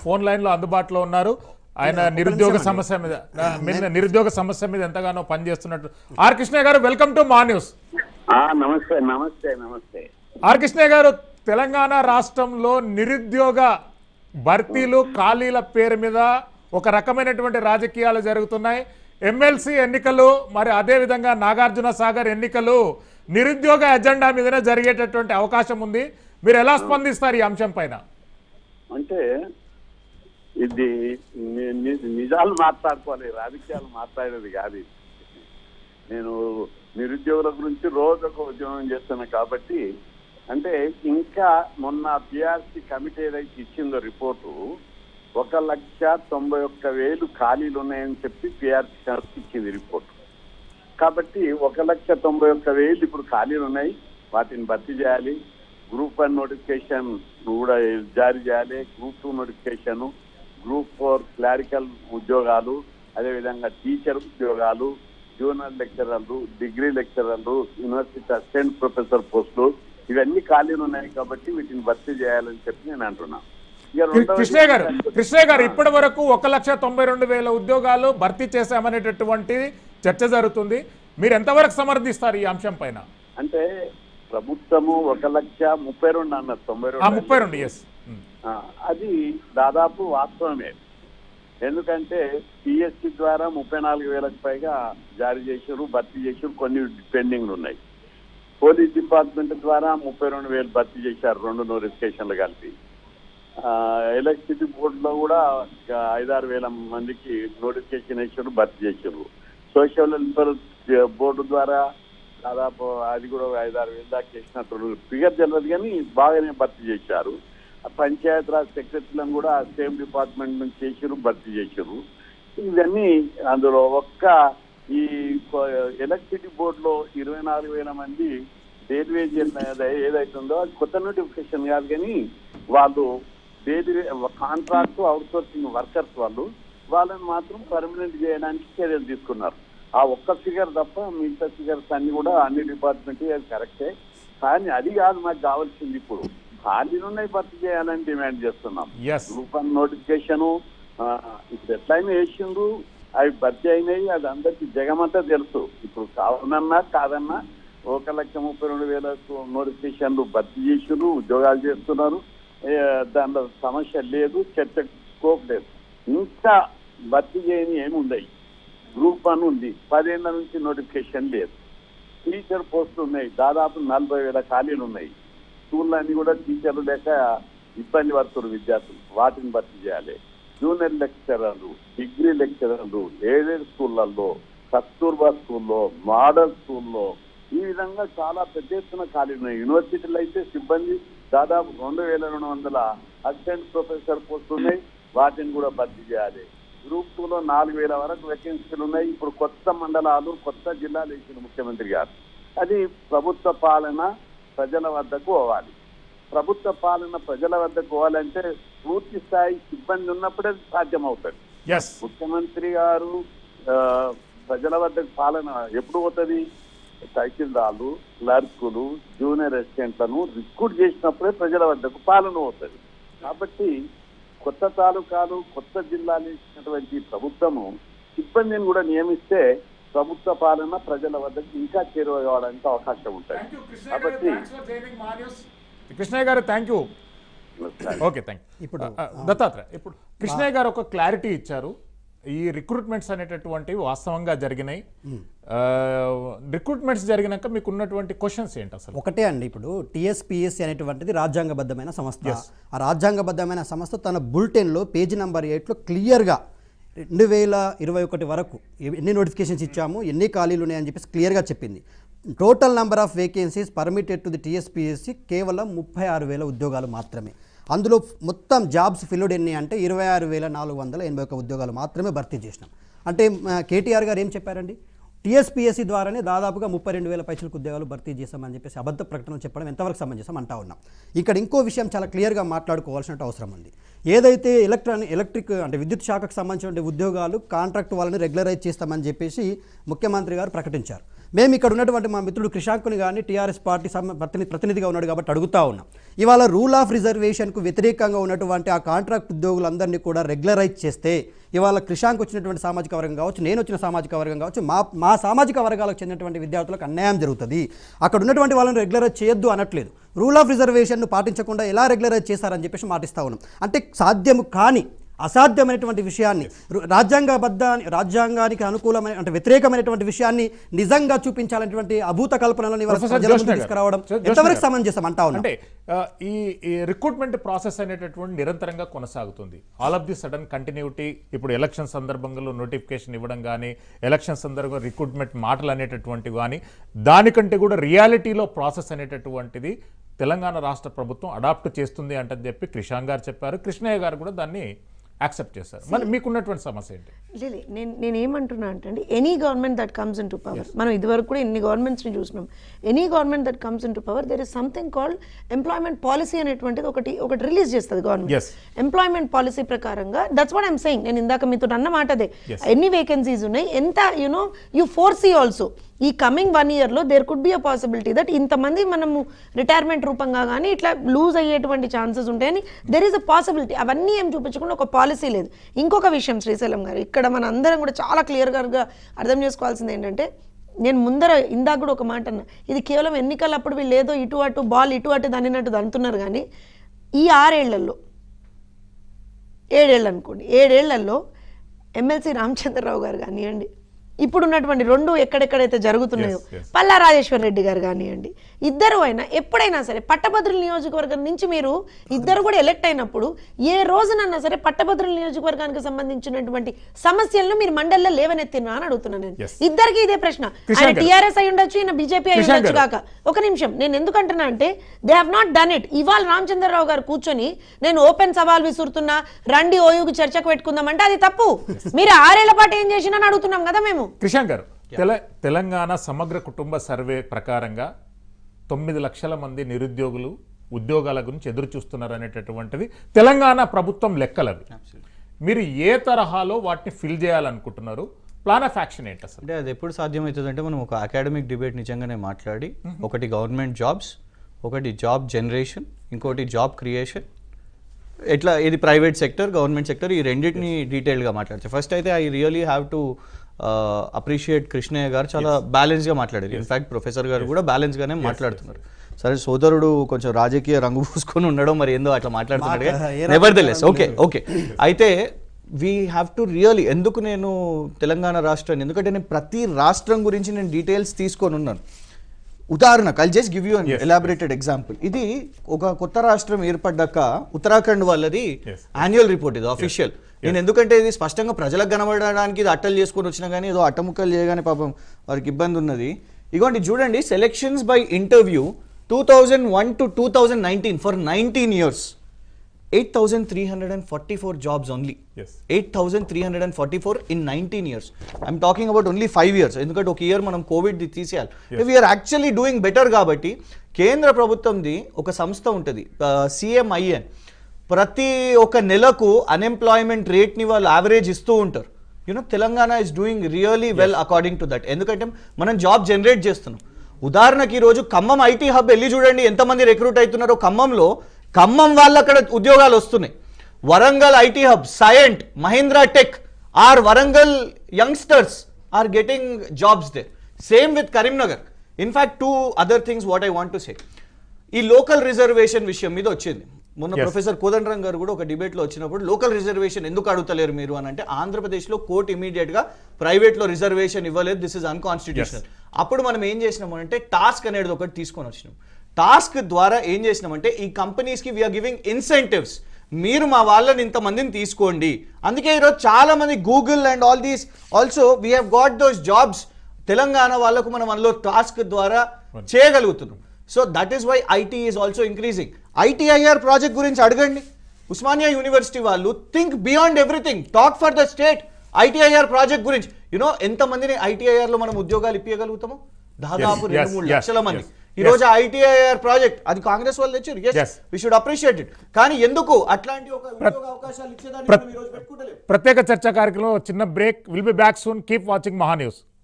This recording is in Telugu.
ఫోన్ లైన్ లో అందుబాటులో ఉన్నారు ఆయన నిరుద్యోగ సమస్య మీద ఆ, మీద నిరుద్యోగ సమస్య మీద ఎంతగానో పనిచేస్తున్నట్టు ఆర్ కృష్ణ గారు వెల్కమ్ టు మా న్యూస్ ఆ, నమస్తే నమస్తే నమస్తే ఆర్ కృష్ణ గారు తెలంగాణ రాష్ట్రంలో నిరుద్యోగ భర్తీలు ఖాళీల పేరు మీద ఒక రకమైనటువంటి రాజకీయాలు జరుగుతున్నాయి ఎమ్మెల్సీ ఎన్నికలు మరి అదే విధంగా నాగార్జున సాగర్ ఎన్నికలు నిరుద్యోగ ఎజెండా మీదనే జరిగేటటువంటి అవకాశం ఉంది మీరు ఎలా స్పందిస్తారు ఈ అంశం పైన అంటే ఇది ని- ని- నిజాలు మాట్లాడుకోవాలి రాజకీయాలు మాట్లాడేది కాదు ఇది. నేను నిరుద్యోగుల గురించి రోజు ఒక ఉద్యోగం చేస్తున్నా కాబట్టి అంటే ఇంకా మొన్న పిఆర్సీ కమిటీ ఏదైతే ఇచ్చిందో రిపోర్టు ఒక లక్ష తొంభై ఒక్క వేలు ఖాళీలు ఉన్నాయని చెప్పి పిఆర్సీ కమిటీ ఇచ్చింది రిపోర్ట్ కాబట్టి ఒక లక్ష తొంభై ఒక్క వేలు ఇప్పుడు ఖాళీలు ఉన్నాయి వాటిని భర్తీ చేయాలి గ్రూప్ వన్ నోటిఫికేషన్ కూడా జారీ చేయాలి group two notification group four clerical ఉద్యోగాలు అదేవిధంగా టీచర్ ఉద్యోగాలు జూనియర్ లెక్చరర్లు డిగ్రీ లెక్చరర్లు యూనివర్సిటీ అసిస్టెంట్ ప్రొఫెసర్ పోస్టులు ఇవన్నీ ఖాళీలు ఉన్నాయి కాబట్టి వీటిని భర్తీ చేయాలని చెప్పి నేను అంటున్నాను ఇక రెండవది- కృష్ణ గారు కృష్ణ గారు ఇప్పటి వరకు ఒక లక్ష తొంభై రెండు వేల ఉద్యోగాలు భర్తీ చేశామనేటటువంటి చర్చ జరుగుతుంది మీరు ఎంతవరకు సమర్థిస్తారు ఈ అంశం పైన అంటే ప్రభుత్వము ఒక లక్ష ముప్పై రెండు అన్నారు తొంభై ఆ రెండు ముప్పై రెండు ఎస్ ఆ, అది దాదాపు వాస్తవమే ఎందుకంటే పిఎస్సి ద్వారా ముప్పై నాలుగు వేలకు పైగా జారీ చేశారు భర్తీ చేశారు కొన్ని పెండింగ్లు ఉన్నాయి పోలీస్ డిపార్ట్మెంట్ ద్వారా ముప్పై రెండు వేలు భర్తీ చేశారు రెండు నోటిఫికేషన్లు కలిపి ఆ, ఎలక్ట్రిసిటీ బోర్డులో కూడా ఒక ఐదారు వేల మందికి నోటిఫికేషన్ వేసారు భర్తీ చేశారు సోషల్ వెల్ఫేర్ బోర్డు ద్వారా దాదాపు అది కూడా ఒక ఐదారు వేలు దాకా చేసినట్టు ఫిగర్ తెలియదు కానీ బాగానే భర్తీ చేశారు ఆ పంచాయత్ రాజ్ సెక్రటరీలను కూడా సేమ్ డిపార్ట్మెంట్ నుంచి చేసారు భర్తీ చేశారు ఇవన్నీ అందులో ఒక్క ఈ ఎలక్ట్రిసిటీ బోర్డులో ఇరవై నాలుగు వేల మంది రైల్వే ఏదైతుందో అది కొత్త నోటిఫికేషన్ కాదు కానీ వాళ్ళు railway contract outsourcing workers వాళ్ళు వాళ్ళని మాత్రం పర్మనెంట్ చేయడానికి చర్యలు తీసుకున్నారు ఆ ఒక్క ఫిగర్ తప్ప మిగతా ఫిగర్స్ అన్ని కూడా అన్ని డిపార్ట్మెంట్ అది కరెక్టే కానీ అది కాదు మాకు కావాల్సింది ఇప్పుడు ఖాళీలు ఉన్నాయి భర్తీ చేయాలని డిమాండ్ చేస్తున్నాం ఎస్ గ్రూప్ వన్ నోటిఫికేషన్ ఇప్పుడు ఎట్లయినా వేసిండ్రు అవి భర్తీ అయినాయి అది అందరికి జగమంతా తెలుసు ఇప్పుడు కావాలన్నా కాదన్నా ఒక లక్ష ముప్పై రెండు వేలకు నోటిఫికేషన్లు భర్తీ చేసిండ్రు ఉద్యోగాలు చేస్తున్నారు ఏ, దాంట్లో సమస్య లేదు చర్చ స్కోప్ లేదు ఇంకా భర్తీ చేయని ఏమి ఉన్నాయి గ్రూప్ వన్ ఉంది పదేళ్ల నుంచి నోటిఫికేషన్ లేదు టీచర్ పోస్టులు ఉన్నాయి దాదాపు నలభై వేల ఖాళీలు ఉన్నాయి స్కూల్లో అన్ని కూడా టీచర్లు లేక ఇబ్బంది పడుతున్నారు విద్యార్థులు వాటిని భర్తీ చేయాలి జూనియర్ లెక్చరర్లు డిగ్రీ లెక్చరర్లు ఎయిడెడ్ స్కూళ్ళల్లో కస్తూర్బా స్కూల్లో మోడల్ స్కూల్లో ఈ విధంగా చాలా పెద్ద ఎత్తున ఖాళీ ఉన్నాయి యూనివర్సిటీలో అయితే సిబ్బంది దాదాపు రెండు వేల రెండు వందల అసిస్టెంట్ ప్రొఫెసర్ పోస్టులు ఉన్నాయి వాటిని కూడా భర్తీ చేయాలి గ్రూప్ టూ లో నాలుగు వేల వరకు వేకెన్సీలు ఉన్నాయి ఇప్పుడు కొత్త మండలాలు కొత్త జిల్లాలు ఇచ్చిన ముఖ్యమంత్రి గారు అది ప్రభుత్వ పాలన ప్రజల వద్దకు పోవాలి ప్రభుత్వ పాలన ప్రజల వద్దకు పోవాలంటే పూర్తి స్థాయి సిబ్బంది ఉన్నప్పుడే అది సాధ్యమవుతుంది ఎస్ ముఖ్యమంత్రి గారు ఆ, ప్రజల వద్దకు పాలన ఎప్పుడు పోతుంది తహసీల్దార్లు క్లర్కులు జూనియర్ అసిస్టెంట్లను రిక్రూట్ చేసినప్పుడే ప్రజల వద్దకు పాలన పోతుంది కాబట్టి కొత్త తాలూకాలు కొత్త జిల్లాలు ఇచ్చినటువంటి ప్రభుత్వము సిబ్బందిని కూడా నియమిస్తే ప్రభుత్వ పాలన ప్రజల వద్దకు ఇంకా చేరువ కావడానికి అవకాశం ఉంటుంది కాబట్టి కృష్ణయ్య గారు థ్యాంక్ యూ ఓకే థ్యాంక్ ఇప్పుడు, దత్తాత్రేయ ఇప్పుడు కృష్ణయ్య గారు ఒక క్లారిటీ ఇచ్చారు ఈ రిక్రూట్మెంట్స్ అనేటటువంటివి వాస్తవంగా జరిగినాయి రిక్రూట్మెంట్స్ జరిగినాక మీకు ఉన్నటువంటి క్వశ్చన్స్ ఏంటి అసలు ఒకటే అండి ఇప్పుడు టిఎస్పిఎస్సి అనేటువంటిది రాజ్యాంగబద్ధమైన సంస్థ ఆ రాజ్యాంగబద్ధమైన సంస్థ తన బులెటిన్లో పేజీ నెంబర్ ఎయిట్లో క్లియర్గా రెండు వేల ఇరవై ఒకటి వరకు ఎన్ని నోటిఫికేషన్స్ ఇచ్చాము ఎన్ని ఖాళీలు ఉన్నాయని చెప్పేసి క్లియర్గా చెప్పింది total number of vacancies permitted to the TSPSC కేవలం ముప్పై ఆరు వేల ఉద్యోగాలు మాత్రమే అందులో మొత్తం జాబ్స్ ఫిల్డ్ ఎన్ని అంటే ఇరవై ఆరు వేల నాలుగు వందల ఎనభై ఒక ఉద్యోగాలు మాత్రమే భర్తీ చేసినాం అంటే మ, కేటీఆర్ గారు ఏం చెప్పారండి టీఎస్పీఎస్సీ ద్వారానే దాదాపుగా ముప్పై రెండు వేల పైసలకు ఉద్యోగాలు భర్తీ చేశామని చెప్పేసి అబద్ధ ప్రకటనలు చెప్పడం ఎంతవరకు సమంజసం అంటా ఉన్నాం ఇక్కడ ఇంకో విషయం చాలా క్లియర్గా మాట్లాడుకోవాల్సిన అవసరం ఉంది ఏదైతే ఎలక్ట్రానిక్ ఎలక్ట్రిక్ అంటే విద్యుత్ శాఖకు సంబంధించిన ఉద్యోగాలు కాంట్రాక్ట్ వాళ్ళని రెగ్యులరైజ్ చేస్తామని చెప్పేసి ముఖ్యమంత్రి గారు ప్రకటించారు మేము ఇక్కడ ఉన్నటువంటి మా మిత్రుడు కృషాంకుని కానీ టీఆర్ఎస్ పార్టీ సమ- ప్రతిని- ప్రతినిధిగా ఉన్నాడు కాబట్టి అడుగుతా ఉన్నాం ఇవాళ రూల్ ఆఫ్ రిజర్వేషన్కు వ్యతిరేకంగా ఉన్నటువంటి ఆ కాంట్రాక్ట్ ఉద్యోగులందరినీ కూడా రెగ్యులరైజ్ చేస్తే ఇవాళ కృషాంక్ వచ్చినటువంటి సామాజిక వర్గం కావచ్చు నేను వచ్చిన సామాజిక వర్గం కావచ్చు మా మా సామాజిక వర్గాలకు చెందినటువంటి విద్యార్థులకు అన్యాయం జరుగుతుంది అక్కడ ఉన్నటువంటి వాళ్ళని రెగ్యులరైజ్ చేయొద్దు అనట్లేదు రూల్ ఆఫ్ రిజర్వేషన్ను పాటించకుండా ఎలా రెగ్యులరైజ్ చేశారని చెప్పేసి మాటిస్తా ఉన్నాం అంటే సాధ్యము కాని అసాధ్యమైనటువంటి విషయాన్ని రు- రాజ్యాంగబద్ధ రాజ్యాంగానికి అనుకూలమైన అంటే వ్యతిరేకమైనటువంటి విషయాన్ని నిజంగా చూపించాలనేటువంటి అభూత కల్పనలను ఇవాళ ప్రొఫెసర్ ప్రజల ముందుకు జోష్న గారు. తీసుకురావడం జో- జోష్న ఎంతవరకు గారు. సమంజసం అంటా ఉన్నాం అంటే ఆ, ఈ ఈ రిక్రూట్మెంట్ ప్రాసెస్ అనేటటువంటి నిరంతరంగా కొనసాగుతుంది all of the sudden continuity ఇప్పుడు ఎలక్షన్ సందర్భంలో నోటిఫికేషన్ ఇవ్వడం కానీ ఎలక్షన్ సందర్భంగా రిక్రూట్మెంట్ మాటలు అనేటటువంటివి కానీ దానికంటే కూడా రియాలిటీలో ప్రాసెస్ అనేటటువంటిది తెలంగాణ రాష్ట్ర ప్రభుత్వం అడాప్ట్ చేస్తుంది అంటే చెప్పి కృషాంగ్ గారు చెప్పారు కృష్ణయ్య గారు కూడా దాన్ని యాక్సెప్ట్ చేశారు మరి మీకున్నటువంటి సమస్య ఏంటి లేదు నేను నేను ఏమంటున్నా అంటే any government that comes into power మనం ఇదివరకు కూడా ఎన్ని గవర్నమెంట్స్ని చూసినాం any government that comes into power there is something called employment policy అనేటువంటిది ఒకటి ఒకటి రిలీజ్ చేస్తుంది Yes. గవర్నమెంట్ ఎంప్లాయ్మెంట్ పాలసీ ప్రకారంగా దట్స్ వాట్ ఐమ్ సెయింగ్ నేను ఇందాక మీతో అన్న మాట అదే Yes. ఎన్ని వేకెన్సీస్ ఉన్నాయి ఎంత యునో యూ ఫోర్సీ ఆల్సో ఈ కమింగ్ వన్ ఇయర్లో there could be a possibility that ఇంతమంది మనము రిటైర్మెంట్ రూపంగా కానీ ఇట్లా లూజ్ అయ్యేటువంటి ఛాన్సెస్ ఉంటాయని దెర్ ఈస్ అ పాసిబిలిటీ అవన్నీ ఏం చూపించకుండా ఒక పాలసీ లేదు ఇంకొక విషయం శ్రీశైలం గారు ఇక్కడ మన అందరం కూడా చాలా క్లియర్గా అర్థం చేసుకోవాల్సింది ఏంటంటే నేను ముందర ఇందాక కూడా ఒక మాట అన్నా ఇది కేవలం ఎన్నికలప్పుడు వీళ్ళు ఏదో ఇటు అటు బాల్ ఇటు అటు దన్నినట్టు దంతున్నారు కానీ ఈ ఆరేళ్లలో ఏడేళ్ళు అనుకోండి ఏడేళ్లలో ఎమ్మెల్సీ రామచంద్రరావు గారు కానివ్వండి ఇప్పుడు ఉన్నటువంటి రెండు ఎక్కడెక్కడైతే జరుగుతున్నాయో Yes, yes. పల్లా రాజేశ్వర రెడ్డి గారు కానివ్వండి ఇద్దరు అయినా ఎప్పుడైనా సరే పట్టభద్రుల నియోజకవర్గం నుంచి మీరు ఇద్దరు కూడా ఎలక్ట్ అయినప్పుడు ఏ రోజునన్నా సరే పట్టభద్రుల నియోజకవర్గానికి సంబంధించినటువంటి సమస్యలను మీరు మండలిలో లేవనెత్తినా అని అడుగుతున్నాను నేను Yes. ఇద్దరికి ఇదే ప్రశ్న కిషన్ ఆయన గారు. టీఆర్ఎస్ అయి ఉండొచ్చు ఈయన బీజేపీ అయి కిషన్ ఉండొచ్చు గారు. కాక ఒక నిమిషం నేను ఎందుకు అంటున్నా అంటే they have not done it ఇవాళ రామచంద్రరావు గారు కూర్చొని నేను ఓపెన్ సవాల్ విసురుతున్నా రండి ఓయుగు చర్చకు పెట్టుకుందాం అంటే అది తప్పు మీరు ఆరేళ్ల పాటు ఏం చేసినా అని అడుగుతున్నాం కదా మేము కృషాంక్ గారు తెల తెలంగాణ సమగ్ర కుటుంబ సర్వే ప్రకారంగా తొమ్మిది లక్షల మంది నిరుద్యోగులు ఉద్యోగాల గురించి ఎదురు చూస్తున్నారు అనేటటువంటిది తెలంగాణ ప్రభుత్వం లెక్కలవి మీరు ఏ తరహాలో వాటిని ఫిల్ చేయాలనుకుంటున్నారు ప్లాన్ ఆఫ్ యాక్షన్ ఏంటి అసలు అంటే అది ఎప్పుడు సాధ్యమవుతుంది అంటే మనం ఒక అకాడమిక్ డిబేట్ నిజంగానే మాట్లాడి ఒకటి గవర్నమెంట్ జాబ్స్ ఒకటి జాబ్ జనరేషన్ ఇంకోటి జాబ్ క్రియేషన్ ఎట్లా ఇది ప్రైవేట్ సెక్టర్ గవర్నమెంట్ సెక్టర్ ఈ రెండింటిని డీటెయిల్గా మాట్లాడచ్చు ఫస్ట్ అయితే I really have to appreciate Krishnaiah గారు చాలా బ్యాలెన్స్గా మాట్లాడారు ఇన్ఫాక్ట్ ప్రొఫెసర్ గారు కూడా బ్యాలెన్స్గానే మాట్లాడుతున్నారు సరే సోదరుడు కొంచెం రాజకీయ రంగు పూసుకొని ఉండడం మరి ఏందో అట్లా మాట్లాడుతున్నాడు మాకు ఏ నెవర్ ద రాజకీయ లెస్ రంగు ఓకే లేదు. ఓకే అయితే వీ హ్యావ్ టు రియల్లీ ఎందుకు నేను తెలంగాణ రాష్ట్రాన్ని ఎందుకంటే నేను ప్రతి రాష్ట్రం గురించి నేను డీటెయిల్స్ తీసుకొని ఉన్నాను ఉదాహరణకు I just give you an Yes, elaborated example ఇది ఒక కొత్త రాష్ట్రం ఏర్పడ్డాక ఉత్తరాఖండ్ వాళ్ళది Yes. యాన్యువల్ రిపోర్ట్ ఇది అఫీషియల్ నేను ఎందుకంటే ఇది స్పష్టంగా ప్రజలకు కనబడడానికి ఇది అట్టలు చేసుకొని వచ్చినా కానీ ఏదో అట్టముక్కలు చేయగానే పాపం వారికి ఇబ్బంది ఉన్నది ఇగోండి చూడండి selections by interview two thousand one to two thousand nineteen for nineteen years eight thousand three hundred and forty four jobs only Yes. Eight thousand three hundred and forty four in nineteen years I'm talking about only five years ఎందుకంటే ఒక ఇయర్ మనం కోవిడ్ తీసేయాలి వీఆర్ యాక్చువల్లీ డూయింగ్ బెటర్ కాబట్టి కేంద్ర ప్రభుత్వంది ఒక సంస్థ ఉంటుంది సిఎంఐఎన్ ప్రతి ఒక నెలకు అన్ఎంప్లాయ్మెంట్ రేట్ని వాళ్ళు యావరేజ్ ఇస్తూ ఉంటారు you know Telangana is doing really well according to that ఎందుకంటే మనం జాబ్ జనరేట్ చేస్తున్నాం ఉదాహరణకి ఈరోజు ఖమ్మం ఐటీ హబ్ వెళ్ళి చూడండి ఎంతమంది రిక్రూట్ అవుతున్నారో ఖమ్మంలో ఖమ్మం వాళ్ళు అక్కడ ఉద్యోగాలు వస్తున్నాయి Warangal IT hub Cyient Mahindra Tech are Warangal youngsters are getting jobs the same with Karimnagar in fact two other things what I want to say ఈ లోకల్ రిజర్వేషన్ విషయం మీద వచ్చింది మొన్న Yes. ప్రొఫెసర్ కోదండరాం గారు కూడా ఒక డిబేట్లో వచ్చినప్పుడు లోకల్ రిజర్వేషన్ ఎందుకు అడుగుతలేరు మీరు అని అంటే ఆంధ్రప్రదేశ్లో కోర్టు ఇమీడియట్ గా ప్రైవేట్ లో రిజర్వేషన్ ఇవ్వలేదు దిస్ ఇస్ అన్కాన్స్టిట్యూషనల్ అప్పుడు మనం ఏం చేసినాం అంటే టాస్క్ అనేది ఒకటి తీసుకొని వచ్చినాం టాస్క్ ద్వారా ఏం చేసినామంటే ఈ కంపెనీస్ కి వీఆర్ గివింగ్ ఇన్సెంటివ్స్ మీరు మా వాళ్ళని ఇంతమందిని తీసుకోండి అందుకే ఈరోజు చాలా మంది Google and all these also we have got those jobs Telangana వాళ్ళకు మనం అందులో టాస్క్ ద్వారా చేయగలుగుతున్నాం so that is why IT is also increasing ITIR project గురించి అడగండి ఉస్మానియా యూనివర్సిటీ వాళ్ళు think beyond everything talk for the state ITIR project గురించి యునో ఎంత మందిని ఐటీఐఆర్ లో మనం ఉద్యోగాలు ఇప్పించగలుగుతాము దాదాపు Yes, రెండు yes, మూడు yes, లక్షల మంది yes, ఈ రోజు ఐటీఐఆర్ ప్రాజెక్ట్ అది కాంగ్రెస్ వాళ్ళు తెచ్చారు Yes. Yes we should appreciate it కానీ ఎందుకు అట్లాంటి ఒక ఉద్యోగ అవకాశాలు ఇచ్చేదాన్ని ప్ర- మనం ఈ రోజు పెట్టుకుంటలేము ప్రత్యేక చర్చా కార్యక్రమంలో చిన్న break will be back soon keep watching Maha news